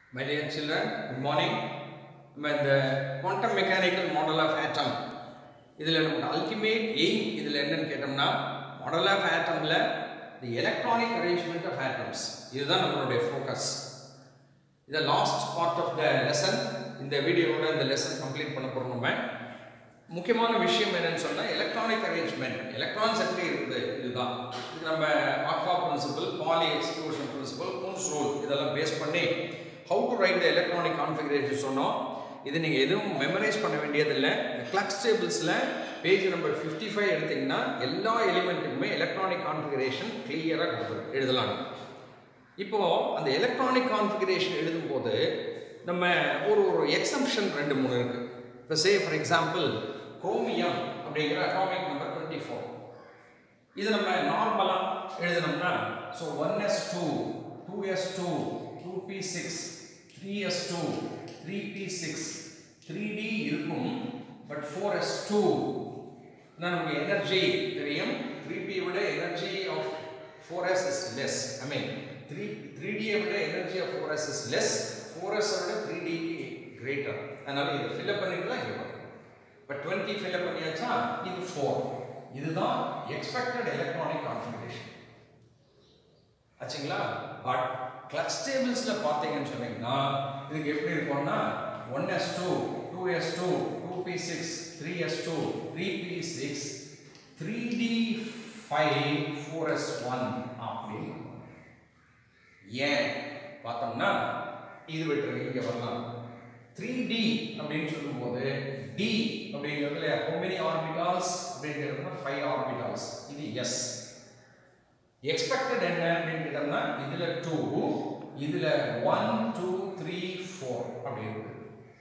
My dear children, good morning. நம்ம இந்த quantum mechanical model of atom இதில் நமக்கு அல்டிமேட் எய்ம் இதில் என்னன்னு கேட்டோம்னா மாடல் ஆஃப் ஆட்டமில் the electronic arrangement of atoms இதுதான் நம்மளுடைய ஃபோக்கஸ் இதை last part of the lesson இந்த வீடியோவோட இந்த லெசன் கம்ப்ளீட் பண்ண போகிறோம் நம்ம முக்கியமான விஷயம் என்னன்னு சொன்னால் எலக்ட்ரானிக் அரேஞ்ச்மெண்ட் எலக்ட்ரான்ஸ் எப்படி இருக்குது இதுதான் இது நம்ம Aufbau principle Pauli exclusion principle கூன்ஸ் ரூல் இதெல்லாம் பேஸ் பண்ணி how to write the electronic configuration சொன்னோம் இது நீங்கள் எதுவும் மெமரைஸ் பண்ண வேண்டியதில்லை இந்த கிளக்ஸ் டேபிள்ஸில் பேஜ் நம்பர் ஃபிஃப்டி ஃபைவ் எடுத்திங்கன்னா எல்லா எலிமெண்ட்டுக்குமே எலக்ட்ரானிக் கான்ஃபிகரேஷன் கிளியராக கொடுத்துருக்கு எழுதலாம் இப்போது அந்த எலக்ட்ரானிக் கான்ஃபிகரேஷன் எழுதும்போது நம்ம ஒரு ஒரு எக்ஸம்ஷன் ரெண்டு மூணு இருக்குது இப்போ சே ஃபார் எக்ஸாம்பிள் குரோமியம் அப்படிங்கிற அட்டாமிக் நம்பர் டுவெண்ட்டி ஃபோர் இது நம்ம நார்மலாக எழுதினோம்னா so one S two two S two two P six three S two three P six three D இருக்கும் பட் ஃபோர் எஸ் டூ நமக்கு எனர்ஜி தெரியும் three P விட energy of four S is less I mean three three டியை விட energy of four S is less four S விட three டிக்கு greater அதனால இதை ஃபில்அப் பண்ணிக்கலாம் இங்கே வரும் இப்போ டுவெண்ட்டி ஃபில்அப் பண்ணியாச்சா இது ஃபோர் இதுதான் எக்ஸ்பெக்டட் எலக்ட்ரானிக் கான்ஃபிகரேஷன் ஆச்சுங்களா பட் கிளச் டேபிள்ஸில் பார்த்தீங்கன்னு சொன்னீங்கன்னா இதுக்கு எப்படி இருக்கும்னா one S two two S two two P six three S two three P six three D five four S one அப்படின்னு ஏன் பார்த்தோம்னா இது விட்டு இங்கே வரலாம் த்ரீ டி அப்படின்னு சொல்லும்போது டி அப்படிங்கிறதுல how many ஆர்பிட்டால்ஸ் அப்படிங்கிறதுனா ஃபைவ் ஆர்பிட்டால்ஸ் இது எஸ் எக்ஸ்பெக்டட் என்ன அப்படின்னு கேட்டோம்னா இதுல டூ இதுல ஒன் டூ த்ரீ ஃபோர் அப்படி இருக்கு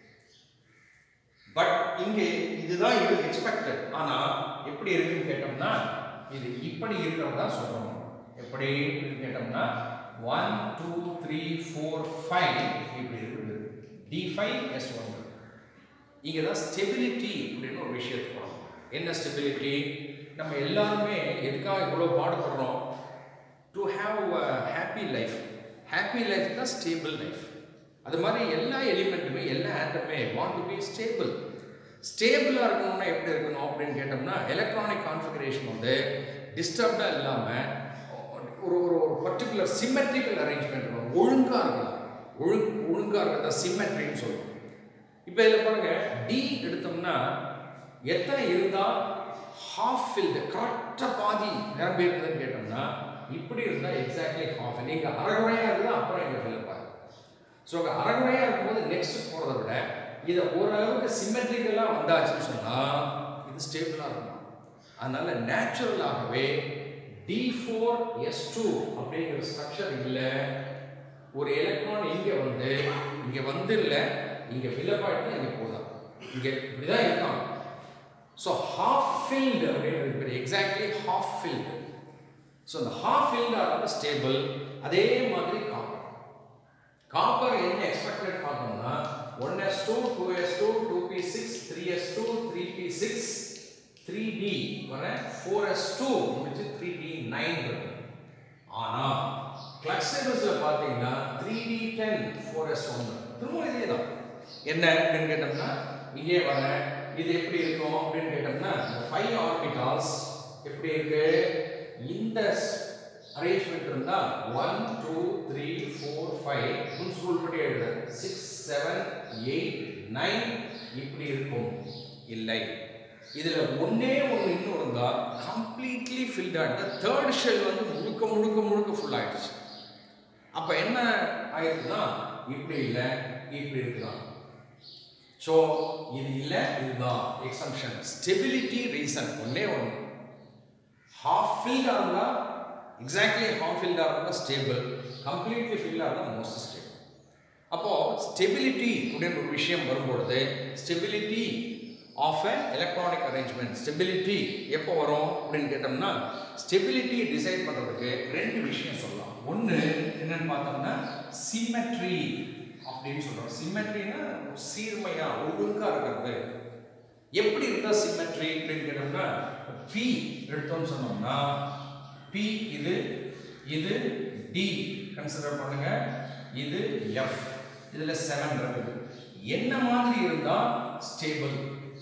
பட் இங்கே இதுதான் இது எக்ஸ்பெக்டட் ஆனா எப்படி இருக்குன்னு கேட்டோம்னா இது இப்படி இருக்கிறதா சொல்றோம் எப்படி கேட்டோம்னா one two three four five இப்படி இருக்குது டி ஃபைவ் எஸ் ஒன் இங்கே தான் ஸ்டெபிலிட்டி அப்படின்னு ஒரு விஷயத்துக்கு போகிறோம் என்ன ஸ்டெபிலிட்டி நம்ம எல்லாருமே எதுக்காக இவ்வளோ பாடுபடுறோம் to have happy life happy life தான் ஸ்டேபிள் லைஃப் அது மாதிரி எல்லா எலிமெண்ட்டுமே எல்லா ஆட்டமே வாண்ட் டு பி ஸ்டேபிள் ஸ்டேபிளாக இருக்கணும்னா எப்படி இருக்கணும் அப்படின்னு கேட்டோம்னா எலக்ட்ரானிக் கான்ஃபிகரேஷன் வந்து டிஸ்டர்ப்டாக இல்லாமல் ஒரு ஒரு ஒரு பர்டிகுலர் சிமெட்ரிக்கல் அரேஞ்ச்மெண்ட் இருக்கணும் ஒழுங்காக இருக்கணும் ஒழுங்கு ஒழுங்காக இருக்கிறத சிமெட்ரின்னு சொல்லுவோம் இப்போ இதில் பாருங்க டி எடுத்தோம்னா எத்தனை இருந்தால் ஹாஃப் ஃபில்டு கரெக்டாக பாதி நிரம்பி இருக்குதுன்னு கேட்டோம்னா இப்படி இருந்தால் எக்ஸாக்ட்லி ஹாஃப் நீங்கள் அரைகுறையாக இருந்தால் அப்புறம் எங்கள் ஃபில்லப் ஆகும் ஸோ அங்கே அரைகுறையாக இருக்கும்போது நெக்ஸ்ட் போகிறத விட இதை ஓரளவுக்கு சிமெட்ரிக்கலாக வந்தாச்சுன்னு சொன்னால் இது ஸ்டேபிளாக இருக்கும் அதனால நேச்சுரலாகவே டி ஃபோர் எஸ் டூ அப்படிங்கிற ஸ்ட்ரக்சர் இல்லை ஒரு எலக்ட்ரான் இங்கே வந்து இங்கே வந்து இல்லை இங்கே ஃபில்லப் ஆகிட்டு இங்கே போதும் இங்கே இப்படிதான் இருக்கான் ஸோ ஹாஃப் ஃபில்டு அப்படின்றது பேர் எக்ஸாக்ட்லி ஹாஃப் ஃபில்டு ஸோ இந்த ஹாஃப் ஃபில்டாக ஸ்டேபிள் அதே மாதிரி காப்பர் காப்பர் என்ன எக்ஸ்பெக்டட் பார்த்தோம்னா one S two two S two two P six three S two three P six three D வர ஃபோர் எஸ் டூ முடிச்சு த்ரீ டி நைன் ஆனால் கிளக்ஸபிள்ஸில் பார்த்தீங்கன்னா three D ten four S one திரும்ப இதே தான் என்ன அப்படின்னு கேட்டோம்னா இங்கே வர இது எப்படி இருக்கும் அப்படின்னு கேட்டோம்னா ஃபைவ் ஆர்பிட்டால்ஸ் எப்படி இருக்கு இந்த அரேஞ்ச்மெண்ட் இருந்தா one two three four five full school படி எழுது சிக்ஸ் செவன் எயிட் நைன் இப்படி இருக்கும் இல்லை இதுல ஒன்னே ஒன்று இன்னும் இருந்தா கம்ப்ளீட்லி ஃபில்ட் ஆகிட்டு தேர்ட் ஷெல் வந்து முழுக்க முழுக்க முழுக்க ஃபுல் ஆயிடுச்சு அப்ப என்ன ஆயிருக்குன்னா இப்படி இல்லை இப்படி இருக்குதான் ஸோ இது இல்லை இதுதான் எக்ஸம்ஷன் ஸ்டெபிலிட்டி ரீசன் ஒன்னே ஒன்று ஹாஃப் ஃபில்டாக இருந்தால் எக்ஸாக்ட்லி ஹாஃப் ஃபில்டாக இருந்தால் ஸ்டேபிள் கம்ப்ளீட்லி ஃபில்டாக இருந்தால் மோஸ்ட் ஸ்டேபிள் அப்போது ஸ்டெபிலிட்டி அப்படின்னு ஒரு விஷயம் வரும்பொழுது stability of a electronic arrangement stability எப்போ வரும் அப்படின்னு கேட்டோம்னா ஸ்டெபிலிட்டி டிசைட் பண்ணுறதுக்கு ரெண்டு விஷயம் சொல்லலாம் ஒன்று என்னன்னு பார்த்தோம்னா சிமெட்ரி அப்படின்னு சொல்கிறோம் சிமெட்ரினா சீர்மையா ஒழுங்காக இருக்கிறது எப்படி இருந்தால் சிமெட்ரி அப்படின்னு கேட்டோம்னா பி எடுத்தோம்னு சொன்னோம்னா பி இது இது டி கன்சிடர் பண்ணுங்க இது எஃப் இதுல செவன் இருக்குது என்ன மாதிரி இருந்தா ஸ்டேபிள்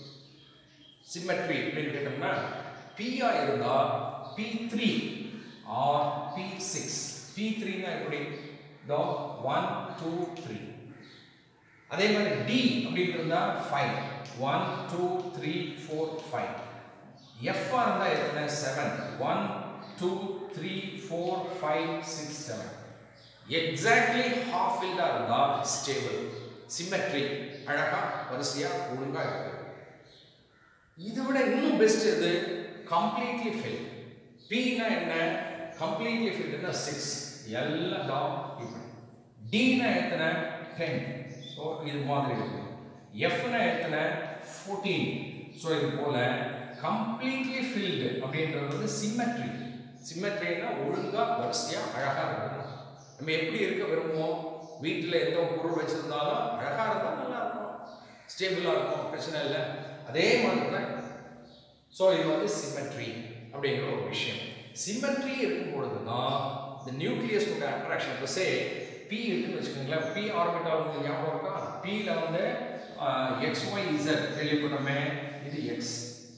சிமெட்ரி அப்படின்னு கேட்டோம்னா பிஆ இருந்தா P three or P six P த்ரீனா எப்படி இதோ ஒன் டூ த்ரீ அதே மாதிரி டி அப்படின்னு இருந்தா five one two three four five எஃப்ஆ இருந்தா எத்தனை seven one two three four five six seven exactly half ஃபில்டா இருந்தா ஸ்டேபிள் சிமெட்ரி அழகா வரிசையா ஒழுங்கா இருக்கு இதை விட இன்னும் பெஸ்ட் எது கம்ப்ளீட்லி ஃபில் பின்னா என்ன கம்ப்ளீட்லி ஃபில்னா சிக்ஸ் எல்லாம் தான் இப்படி டினா எத்தனை டென் ஸோ இது மாதிரி இருக்கும் எஃப்னா எத்தனை ஃபோர்டீன் ஸோ இது போல கம்ப்ளீட்லி ஃபில்டு அப்படின்றது வந்து சிமெட்ரி சிமெட்ரினா ஒழுங்கா வரிசையா அழகா இருக்கணும் நம்ம எப்படி இருக்க விரும்புவோம் வீட்டில் எந்த ஒரு பொருள் வச்சிருந்தாலும் அழகா இருந்தா நல்லா இருக்கும் ஸ்டேபிளா இருக்கும் பிரச்சனை இல்லை அதே மாதிரி தான் ஸோ இது வந்து சிமெட்ரி அப்படிங்கிற ஒரு விஷயம் சிமெட்ரி இருக்கும் பொழுது தான் இந்த நியூக்ளியஸோட அட்ராக்ஷன் இப்போ சே பி இருக்குன்னு வச்சுக்கோங்களேன் பி ஆர்பிட்டால் உங்களுக்கு ஞாபகம் இருக்கா பியில் வந்து எக்ஸ் ஒய் இசட் கேள்விப்பட்டோமே இது எக்ஸ்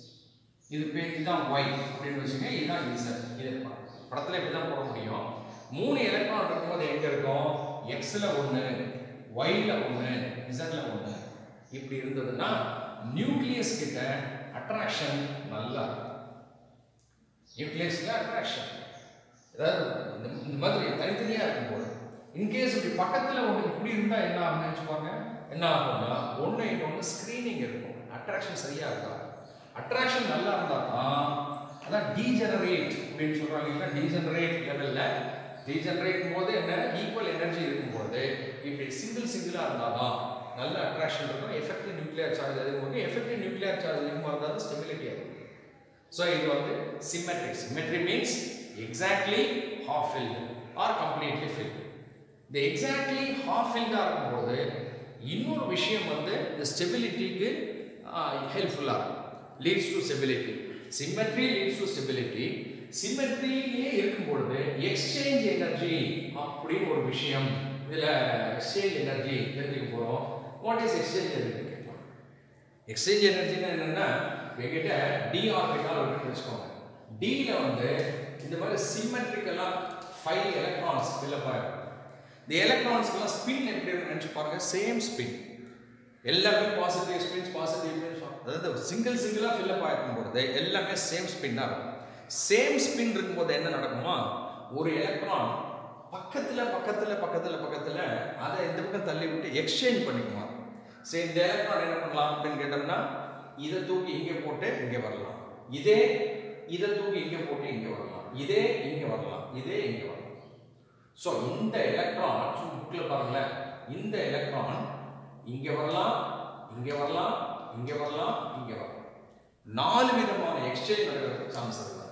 இது பேர் இதுதான் ஒய் அப்படின்னு வச்சுக்கோங்க இதுதான் இசட் இது படத்தில் இப்படி தான் போட முடியும் மூணு எலக்ட்ரான் இருக்கும்போது எங்கே இருக்கும் எக்ஸில் ஒன்று ஒய்ல ஒன்று இசட்ல ஒன்று இப்படி இருந்ததுன்னா நியூக்ளியஸ் கிட்ட அட்ராக்ஷன் நல்லா இருக்கும் நியூக்ளியஸ்ல அட்ராக்ஷன் அதாவது இந்த இந்த மாதிரி தனித்தனியாக இருக்கும்போது இன்கேஸ் இப்படி பக்கத்தில் ஒன்று இப்படி இருந்தால் என்ன ஆகும்னு நினச்சிப்பாங்க என்ன ஆகும்னா ஒன்று இன்னொன்று ஸ்க்ரீனிங் இருக்கும் அட்ராக்ஷன் சரியாக இருக்கா அட்ராக்ஷன் நல்லா இருந்தால் தான் அதான் டீஜெனரேட் அப்படின்னு சொல்கிறாங்க இல்லைன்னா டீஜெனரேட் லெவலில் டீஜெனரேட் போது என்ன ஈக்குவல் எனர்ஜி இருக்கும்போது இப்படி சிங்கிள் சிங்கிளாக இருந்தால் தான் நல்ல அட்ராக்ஷன் இருக்கும் எஃபெக்டிவ் நியூக்ளியர் சார்ஜ் அதிகமாக எஃபெக்டிவ் நியூக்ளியர் சார்ஜ் அதிகமாக இருந்தால் தான் ஸ்டெபிலிட்டி ஆகும் ஸோ இது வந்து symmetry symmetry means exactly half filled or completely filled இந்த எக்ஸாக்ட்லி ஹாஃப் ஃபில்டாக இருக்கும்போது இன்னொரு விஷயம் வந்து இந்த ஸ்டெபிலிட்டிக்கு ஹெல்ப்ஃபுல்லாக இருக்கும் leads to stability symmetry leads to stability சிமெட்ரியிலே இருக்கும் பொழுது எக்ஸ்சேஞ்ச் எனர்ஜி அப்படின்னு ஒரு விஷயம் இதில் எக்ஸ்சேஞ்ச் எனர்ஜி தெரிஞ்சுக்க போகிறோம் வாட் இஸ் எக்ஸ்சேஞ்ச் எனர்ஜி கேட்கலாம் எக்ஸ்சேஞ்ச் எனர்ஜினா என்னன்னா எங்கிட்ட டி ஆர்பிட்டால் இருக்குன்னு வச்சுக்கோங்க டியில் வந்து இந்த மாதிரி சிமெட்ரிக்கலாக ஃபைவ் எலக்ட்ரான்ஸ் ஃபில்லப் ஆகிருக்கும் இந்த எலக்ட்ரான்ஸ்க்கெல்லாம் ஸ்பின் எப்படி இருக்குன்னு நினச்சி பாருங்க சேம் ஸ்பின் எல்லாமே பாசிட்டிவ் ஸ்பின்ஸ் பாசிட்டிவ் ஸ்பின்ஸ் அதாவது சிங்கிள் சிங்கிளாக ஃபில்லப் ஆகிருக்கும் பொழுது எல்லாமே சேம் ஸ்பின்னாக இருக்கும் சேம் ஸ்பின் இருக்கும்போது என்ன நடக்குமா ஒரு எலக்ட்ரான் பக்கத்தில் பக்கத்தில் பக்கத்தில் பக்கத்தில் அதை இந்த பக்கம் தள்ளி விட்டு எக்ஸ்சேஞ்ச் பண்ணிக்குமா சரி இந்த எலக்ட்ரான் என்ன பண்ணலாம் அப்படின்னு கேட்டோம்னா இதை தூக்கி இங்கே போட்டு இங்கே வரலாம் இதே இதை தூக்கி இங்கே போட்டு இங்கே வரலாம் இதே இங்கே வரலாம் இதே இங்கே வரலாம் ஸோ இந்த எலக்ட்ரான் புக்கில் பாருங்களேன் இந்த எலக்ட்ரான் இங்கே வரலாம் இங்கே வரலாம் இங்கே வரலாம் இங்கே வரலாம் நாலு விதமான எக்ஸ்சேஞ்ச் நடக்கிறதுக்கு சான்ஸ் இருக்கு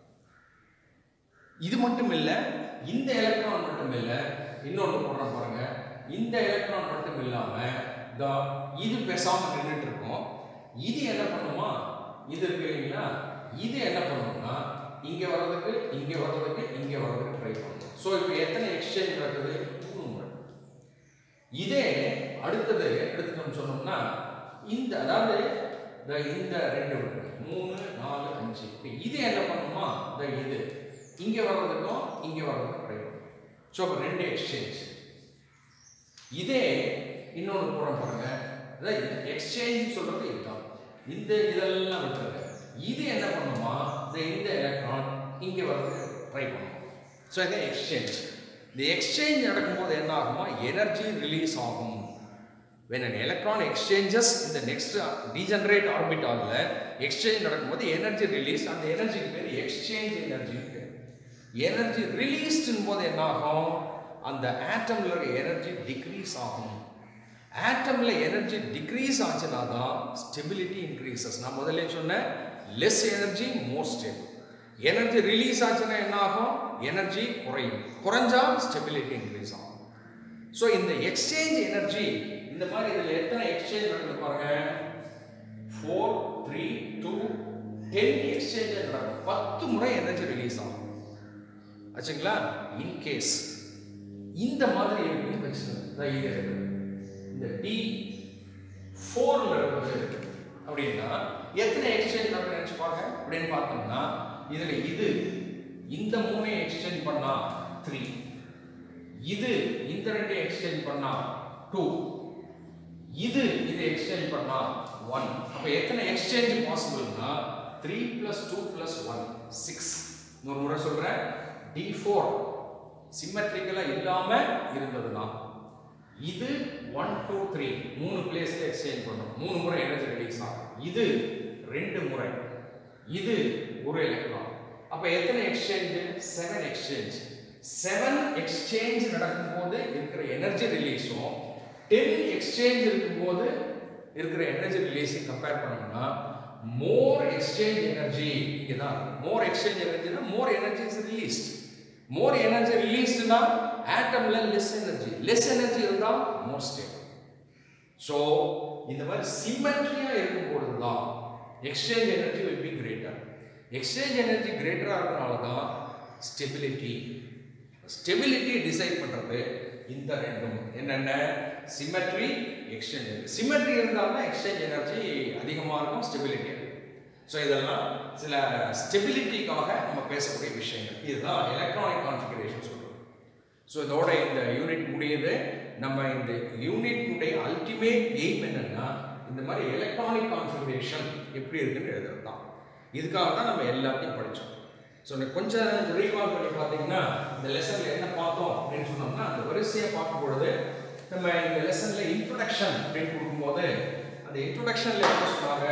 இது மட்டும் இல்லை இந்த எலக்ட்ரான் மட்டும் இல்லை இன்னொன்று போடுறோம் பாருங்க இந்த எலக்ட்ரான் மட்டும் இல்லாமல் இந்த இது பேசாமல் நின்றுட்டு இருக்கும் இது என்ன பண்ணுமா இது இருக்கு இல்லைங்களா இது என்ன பண்ணும்னா இங்கே வர்றதுக்கு இங்கே வர்றதுக்கு இங்கே வர்றதுக்கு ட்ரை பண்ணும் ஸோ இப்போ எத்தனை எக்ஸ்சேஞ்ச் நடக்குது மூணு முறை இதே அடுத்தது எடுத்துக்கணும்னு சொன்னோம்னா இந்த அதாவது இந்த இந்த ரெண்டு விட்டு மூணு நாலு அஞ்சு இப்போ இது என்ன பண்ணுமா இந்த இது இங்கே வர்றதுக்கும் இங்கே வர்றதுக்கும் ட்ரை பண்ணும் ஸோ இப்போ ரெண்டு எக்ஸ்சேஞ்ச் இதே இன்னொன்று போட பாருங்க அதான் இந்த எக்ஸ்சேஞ்ச் சொல்றது இதுதான் இந்த இதெல்லாம் விட்டுருங்க இது என்ன பண்ணுமா இந்த இந்த எலக்ட்ரான் இங்கே வர்றதுக்கு ட்ரை பண்ணும் ஸோ இதான் எக்ஸ்சேஞ்ச் இந்த எக்ஸ்சேஞ்ச் நடக்கும்போது என்ன ஆகுமா எனர்ஜி ரிலீஸ் ஆகும் when an electron exchanges in the next degenerate orbital exchange நடக்கும்போது எனர்ஜி ரிலீஸ் அந்த எனர்ஜிக்கு பேர் எக்ஸ்சேஞ்ச் எனர்ஜி எனர்ஜி ரிலீஸ்டும் போது என்ன ஆகும் அந்த ஆட்டம்ல இருக்க எனர்ஜி டிக்ரீஸ் ஆகும் ஆட்டம்ல எனர்ஜி டிக்ரீஸ் ஆச்சுன்னா தான் ஸ்டெபிலிட்டி இன்க்ரீசஸ் நான் முதல்ல சொன்னேன் less energy more stable energy release ஆச்சுன்னா என்ன ஆகும் எனர்ஜி குறையும் குறைஞ்சா ஸ்டெபிலிட்டி இன்க்ரீஸ் ஆகும் ஸோ இந்த எக்ஸ்சேஞ்ச் எனர்ஜி இந்த மாதிரி இதில் எத்தனை எக்ஸ்சேஞ்ச் நடக்குது பாருங்க four three two ten exchange நடக்கும் பத்து முறை எனர்ஜி ரிலீஸ் ஆகும் ஆச்சுங்களா இன்கேஸ் இந்த மாதிரி இருக்குன்னு வச்சுக்கோங்க இது இந்த டி ஃபோர்ல இருக்குது அப்படின்னா எத்தனை எக்ஸ்சேஞ்ச் நடக்கும் நினைச்சு பாருங்க அப்படின்னு பார்த்தோம்னா இதுல இது இந்த மூணை எக்ஸ்சேஞ்ச் பண்ணா த்ரீ இது இந்த ரெண்டு எக்ஸ்சேஞ்ச் பண்ணா டூ இது இது எக்ஸ்சேஞ்ச் பண்ணா ஒன் அப்ப எத்தனை எக்ஸ்சேஞ்ச் பாசிபிள்னா three plus two plus one six இன்னொரு முறை சொல்றேன் டி ஃபோர் சிம்மெட்ரிக்கலா இல்லாம இருந்ததுன்னா இது ஒன் டூ த்ரீ மூணு பிளேஸ்ல எக்ஸ்சேஞ்ச் பண்ணும் மூணு முறை எனர்ஜி ரிலீஸ் ஆகும் இது ரெண்டு முறை இது ஒரு எலக்ட்ரான் அப்ப எத்தனை exchange seven exchange seven exchange நடக்கும்போது இருக்கிற எனர்ஜி ரிலீஸும் டென் எக்ஸ்சேஞ்ச் இருக்கும்போது இருக்கிற எனர்ஜி ரிலீஸையும் கம்பேர் பண்ணோம்னா மோர் எக்ஸ்சேஞ்ச் எனர்ஜி இங்கே தான் மோர் எக்ஸ்சேஞ்ச் எனர்ஜினா more energy is released more energy ரிலீஸ்ட்னா ஆட்டம்ல லெஸ் எனர்ஜி லெஸ் எனர்ஜி இருந்தா மோர் ஸ்டேபிள் ஸோ இந்த மாதிரி சிமெட்ரியா இருக்கும் பொழுது தான் exchange energy will be greater exchange energy கிரேட்டராக இருக்கனால தான் ஸ்டெபிலிட்டி ஸ்டெபிலிட்டி டிசைட் பண்றது இந்த ரெண்டும் என்னென்ன சிமெட்ரி எக்ஸ்சேஞ்ச் எனர்ஜி சிமெட்ரி இருந்தால் தான் எக்ஸ்சேஞ்ச் எனர்ஜி அதிகமாக இருக்கும் ஸ்டெபிலிட்டி அதிகம் ஸோ இதெல்லாம் சில ஸ்டெபிலிட்டிக்காக நம்ம பேசக்கூடிய விஷயங்கள் இதுதான் எலக்ட்ரானிக் கான்ஃபிகரேஷன் சொல்கிறோம் ஸோ இதோட இந்த யூனிட் முடியுது நம்ம இந்த யூனிட்டுடைய அல்டிமேட் எய்ம் என்னன்னா இந்த மாதிரி எலக்ட்ரானிக் கான்ஃபிகரேஷன் எப்படி இருக்குன்னு எழுதுறது தான் இதுக்காக தான் நம்ம எல்லாத்தையும் படித்தோம் ஸோ கொஞ்சம் ரீகால் பண்ணி பார்த்தீங்கன்னா இந்த லெசனில் என்ன பார்த்தோம் அப்படின்னு சொன்னோம்னா அந்த வரிசையை பார்க்கும் பொழுது நம்ம இந்த லெசனில் இன்ட்ரொடக்ஷன் அப்படின்னு கொடுக்கும்போது அந்த இன்ட்ரொடக்ஷனில் என்ன சொன்னாங்க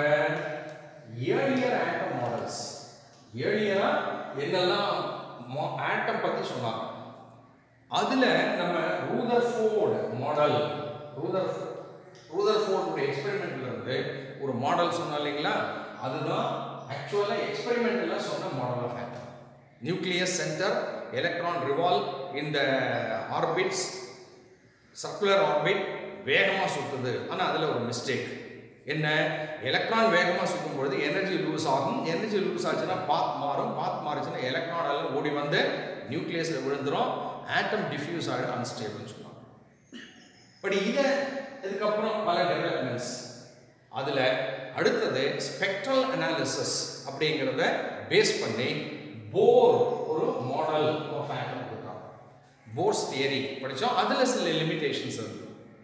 ஏர்லியர் ஆட்டம் மாடல்ஸ் ஏர்லியரா என்னெல்லாம் ஆட்டம் பற்றி சொன்னாங்க அதுல நம்ம ரூதர்ஃபோர்டு மாடல் ரூதர் ரூதர்ஃபோர்டுடைய எக்ஸ்பெரிமெண்ட்ல இருந்து ஒரு மாடல் சொன்னா இல்லைங்களா அதுதான் ஆக்சுவலா எக்ஸ்பெரிமெண்ட்ல சொன்ன model of atom nucleus centre electron revolve இந்த ஆர்பிட்ஸ் சர்க்குலர் ஆர்பிட் வேகமாக சுற்றுது ஆனால் அதில் ஒரு மிஸ்டேக் என்ன எலக்ட்ரான் வேகமாக சுற்றும் பொழுது எனர்ஜி லூஸ் ஆகும் எனர்ஜி லூஸ் ஆச்சுன்னா பாத் மாறும் பாத் மாறுச்சுன்னா எலக்ட்ரான் எல்லாம் ஓடி வந்து நியூக்ளியஸில் விழுந்துரும் ஆட்டம் டிஃப்யூஸ் ஆகிடும் அன்ஸ்டேபிள்னு சொன்னாங்க பட் இதை இதுக்கப்புறம் பல டெவலப்மெண்ட்ஸ் அதில் அடுத்தது ஸ்பெக்ட்ரல் அனாலிசிஸ் அப்படிங்கிறத பேஸ் பண்ணி போர் ஒரு மாடல் ஆஃப் ஆட்டம் கொடுத்தாங்க போர்ஸ் தியரி படித்தோம் அதில் சில லிமிடேஷன்ஸ் இருக்கு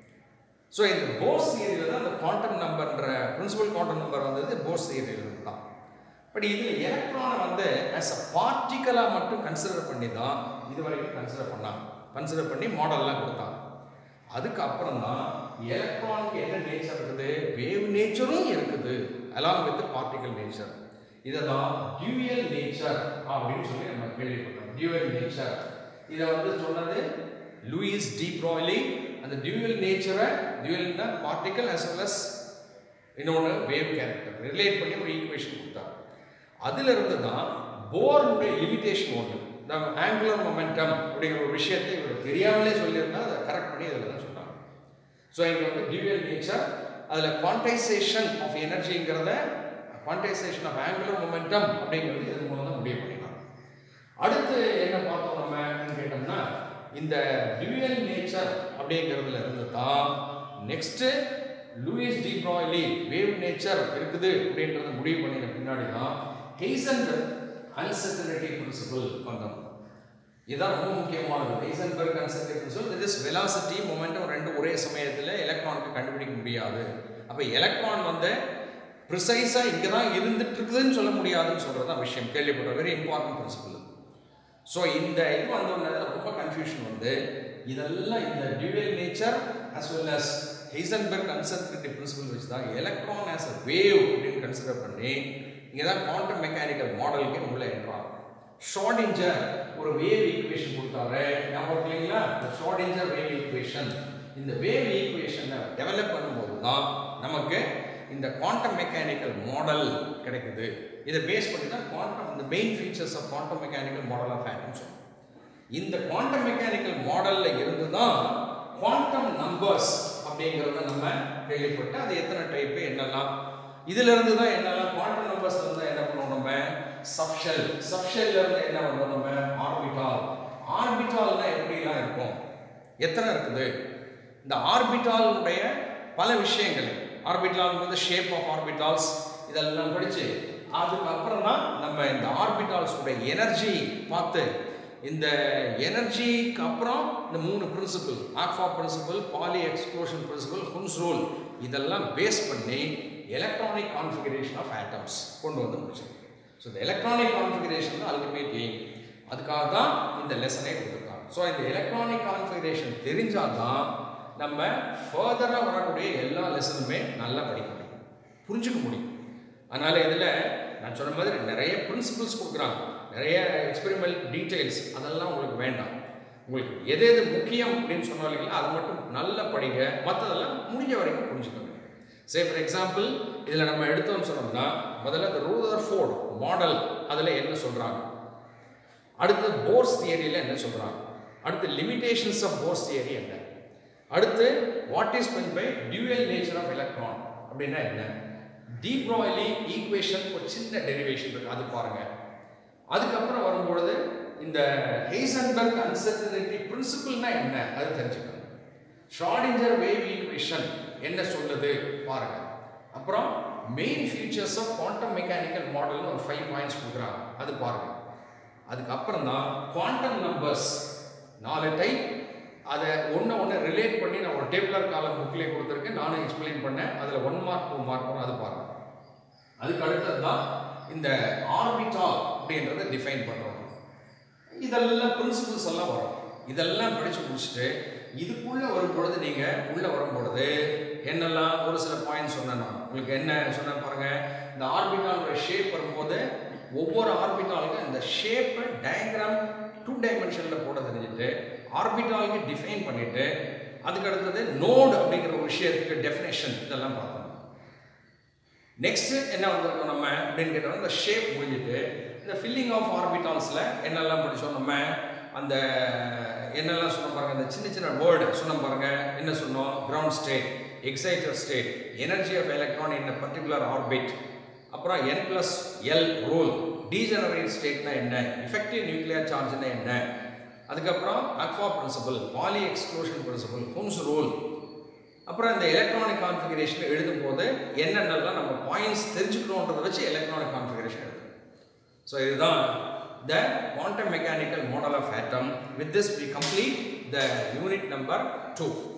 ஸோ இந்த போர்ஸ் தியரியில் தான் அந்த குவாண்டம் நம்பர்ன்ற பிரின்சிபல் குவாண்டம் நம்பர் வந்தது போர்ஸ் தியரியில் தான் பட் இதில் எலக்ட்ரானை வந்து ஆஸ் அ பார்ட்டிக்கலாக மட்டும் கன்சிடர் பண்ணி தான் இது வரைக்கும் கன்சிடர் பண்ணாங்க கன்சிடர் பண்ணி மாடல்லாம் கொடுத்தாங்க அதுக்கப்புறம் தான் எலக்ட்ரானுக்கு என்ன நேச்சர் இருக்குது வேவ் நேச்சரும் இருக்குது அலாங் வித் பார்ட்டிகல் நேச்சர் இதை தான் டியூயல் நேச்சர் அப்படின்னு சொல்லி நம்ம கேள்விப்பட்டோம் டியூயல் நேச்சர் இதை வந்து சொன்னது லூயிஸ் டி ப்ராய்லி அந்த டியூயல் நேச்சரை டியூயல்னா பார்ட்டிகல் as well as இன்னொன்று வேவ் கேரக்டர் ரிலேட் பண்ணி ஒரு ஈக்குவேஷன் கொடுத்தார் அதுல இருந்து தான் போர்னுடைய லிமிடேஷன் ஒன்று இந்த ஆங்குலர் மொமெண்டம் அப்படிங்கிற ஒரு விஷயத்தை இவர் தெரியாமலே சொல்லியிருந்தா அதை கரெக்ட் பண்ணி இதில் தான் சொன்னாங்க ஸோ இங்கே வந்து டியூயல் நேச்சர் அதில் குவான்டைசேஷன் ஆஃப் எனர்ஜிங்கிறத குவான்டைசேஷன் ஆஃப் ஆங்குலர் மொமெண்டம் அப்படிங்கிறது இது மூலம் தான் முடிவு பண்ணிக்கலாம் அடுத்து என்ன பார்த்தோம் நம்ம அப்படின்னு கேட்டோம்னா இந்த டியூயல் நேச்சர் அப்படிங்கிறதுல இருந்து தான் next Louis de Broglie wave nature இருக்குது அப்படின்றத முடிவு பண்ணின பின்னாடி தான் ஹெய்சன்பர்க் அன்சர்டனிட்டி பிரின்சிபல் வந்தோம் இதுதான் ரொம்ப முக்கியமானது Heisenberg uncertainty principle this is velocity momentum ரெண்டு ஒரே சமயத்தில் எலக்ட்ரானுக்கு கண்டுபிடிக்க முடியாது அப்போ எலக்ட்ரான் வந்து ப்ரிசைஸாக இங்கே தான் இருந்துட்டு இருக்குதுன்னு சொல்ல முடியாதுன்னு சொல்கிறது தான் விஷயம் கேள்விப்பட்ட வெரி இம்பார்ட்டன்ட் பிரின்சிபல் ஸோ இந்த இது வந்தோடனே ரொம்ப கன்ஃபியூஷன் வந்து இதெல்லாம் இந்த dual nature as well as Heisenberg uncertainty principle வச்சு தான் எலக்ட்ரான் ஆஸ் அ வேவ் அப்படின்னு கன்சிடர் பண்ணி இங்கே தான் குவாண்டம் மெக்கானிக்கல் மாடலுக்கு உள்ள என்றார் ஷார்டிஞ்சர் ஒரு வேவ் ஈக்குவேஷன் கொடுத்தாரு ஞாபகம் இல்லைங்களா இந்த ஷார்டிஞ்சர் வேவ் ஈக்குவேஷன் இந்த வேவ் ஈக்குவேஷனை டெவலப் பண்ணும்போது தான் நமக்கு இந்த குவாண்டம் மெக்கானிக்கல் மாடல் கிடைக்குது இதை பேஸ் பண்ணி தான் குவாண்டம் இந்த main features of quantum mechanical model of atom சொல்லுவோம் இந்த குவாண்டம் மெக்கானிக்கல் மாடல்ல இருந்து தான் குவாண்டம் நம்பர்ஸ் அப்படிங்கிறத நம்ம கேள்விப்பட்டு அது எத்தனை டைப்பு என்னெல்லாம் இதுல இருந்து தான் என்னெல்லாம் குவாண்டம் நம்பர்ஸ் இருந்து என்ன பண்ணுவோம் நம்ம சப்ஷெல் சப்ஷெல்ல இருந்து என்ன பண்ணுவோம் நம்ம ஆர்பிட்டால் ஆர்பிட்டால்னா எப்படிலாம் இருக்கும் எத்தனை இருக்குது இந்த ஆர்பிட்டாலுடைய பல விஷயங்கள் ஆர்பிட்டால் வந்து ஷேப் ஆஃப் ஆர்பிட்டால்ஸ் இதெல்லாம் படித்து அதுக்கப்புறம் தான் நம்ம இந்த ஆர்பிட்டால்ஸோட எனர்ஜி பார்த்து இந்த எனர்ஜிக்கு அப்புறம் இந்த மூணு principle Aufbau principle Pauli exclusion principle Hund's rule இதெல்லாம் பேஸ் பண்ணி எலக்ட்ரானிக் கான்ஃபிகரேஷன் ஆஃப் ஆட்டம்ஸ் கொண்டு வந்து முடிச்சிருக்கோம் ஸோ இந்த எலக்ட்ரானிக் கான்ஃபிகரேஷன் தான் அல்டிமேட் எய்ம் அதுக்காக தான் இந்த லெசனே கொடுத்துருக்காங்க ஸோ இந்த எலக்ட்ரானிக் கான்ஃபிகரேஷன் தெரிஞ்சால் தான் நம்ம ஃபர்தராக வரக்கூடிய எல்லா லெசனுமே நல்லா படிக்க முடியும் புரிஞ்சுக்க முடியும் அதனால் இதில் நான் சொன்ன மாதிரி நிறைய பிரின்சிபல்ஸ் கொடுக்குறாங்க நிறைய எக்ஸ்பெரிமெண்ட் டீட்டெயில்ஸ் அதெல்லாம் உங்களுக்கு வேண்டாம் உங்களுக்கு எது எது முக்கியம் அப்படின்னு சொன்னோம் இல்லைங்களா அதை மட்டும் நல்லா படிங்க மற்றதெல்லாம் முடிஞ்ச வரைக்கும் புரிஞ்சுக்கோங்க சே ஃபார் எக்ஸாம்பிள் இதில் நம்ம எடுத்தோம்னு சொன்னோம்னா முதல்ல இந்த ரூதர் ஃபோர்டு மாடல் அதில் என்ன சொல்கிறாங்க அடுத்து போர்ஸ் தியரியில் என்ன சொல்கிறாங்க அடுத்து லிமிடேஷன்ஸ் ஆஃப் போர்ஸ் தியரி என்ன அடுத்து what is meant by dual nature of electron அப்படின்னா என்ன டீப்ராய்லி ஈக்குவேஷன் ஒரு சின்ன டெரிவேஷன் இருக்கு அது பாருங்க அதுக்கப்புறம் வரும்பொழுது இந்த ஹெய்சன்பர்க் அன்சர்டனிட்டி பிரின்சிபிள்னா என்ன அது தெரிஞ்சுக்கணும் ஷ்ராடிஞ்சர் வேவ் ஈக்குவேஷன் என்ன சொல்லுது பாருங்க அப்புறம் main features of quantum mechanical மாடல்னு ஒரு ஃபைவ் பாயிண்ட்ஸ் கொடுக்குறாங்க அது பாருங்க அதுக்கப்புறம் தான் குவாண்டம் நம்பர்ஸ் நாலு டைப் அதை ஒன்று ஒன்று ரிலேட் பண்ணி நான் ஒரு டேபிளர் காலம் புக்லேயே கொடுத்துருக்கேன் நானும் எக்ஸ்பிளைன் பண்ணேன் அதில் ஒன் மார்க் டூ மார்க் அது பாருங்க அதுக்கு அடுத்தது தான் இந்த ஆர்பிட்டால் அப்படின்றத டிஃபைன் பண்ணுறோம் இதெல்லாம் பிரின்சிபிள்ஸ் எல்லாம் வரும் இதெல்லாம் படித்து முடிச்சுட்டு இதுக்குள்ளே வரும்பொழுது நீங்கள் உள்ளே வரும்பொழுது என்னெல்லாம் ஒரு சில பாயிண்ட் சொன்னேன் நான் உங்களுக்கு என்ன சொன்னேன் பாருங்கள் இந்த ஆர்பிட்டாலோட ஷேப் வரும்போது ஒவ்வொரு ஆர்பிட்டாலுக்கும் இந்த ஷேப்பை டயக்ராம் டூ டைமென்ஷனில் போட தெரிஞ்சுட்டு ஆர்பிட்டாலுக்கு டிஃபைன் பண்ணிவிட்டு அதுக்கு அடுத்தது நோடு அப்படிங்கிற ஒரு விஷயத்துக்கு டெஃபினேஷன் இதெல்லாம் பார்த்தோம் நெக்ஸ்ட் என்ன வந்திருக்கோம் நம்ம அப்படின்னு கேட்டோம்னா இந்த ஷேப் முடிஞ்சிட்டு இந்த ஃபில்லிங் ஆஃப் ஆர்பிட்டால்ஸில் என்னெல்லாம் படித்தோம் நம்ம அந்த என்னெல்லாம் சொன்ன பாருங்க அந்த சின்ன சின்ன வேர்டு சொன்ன பாருங்க என்ன சொன்னோம் ground state excited state energy of electron in particular orbit அப்புறம் n plus l rule degenerate ஸ்டேட்னா என்ன எஃபெக்டிவ் நியூக்ளியர் சார்ஜ்னா என்ன அதுக்கப்புறம் Aufbau principle Pauli exclusion principle Hund's rule அப்புறம் இந்த எலக்ட்ரானிக் கான்ஃபிகரேஷன் எழுதும் போது என்னென்னலாம் நம்ம பாயிண்ட்ஸ் தெரிஞ்சுக்கணுன்றதை வச்சு எலக்ட்ரானிக் கான்ஃபிகரேஷன் எழுதும் ஸோ இதுதான் the quantum mechanical model of atom with this we complete the unit number two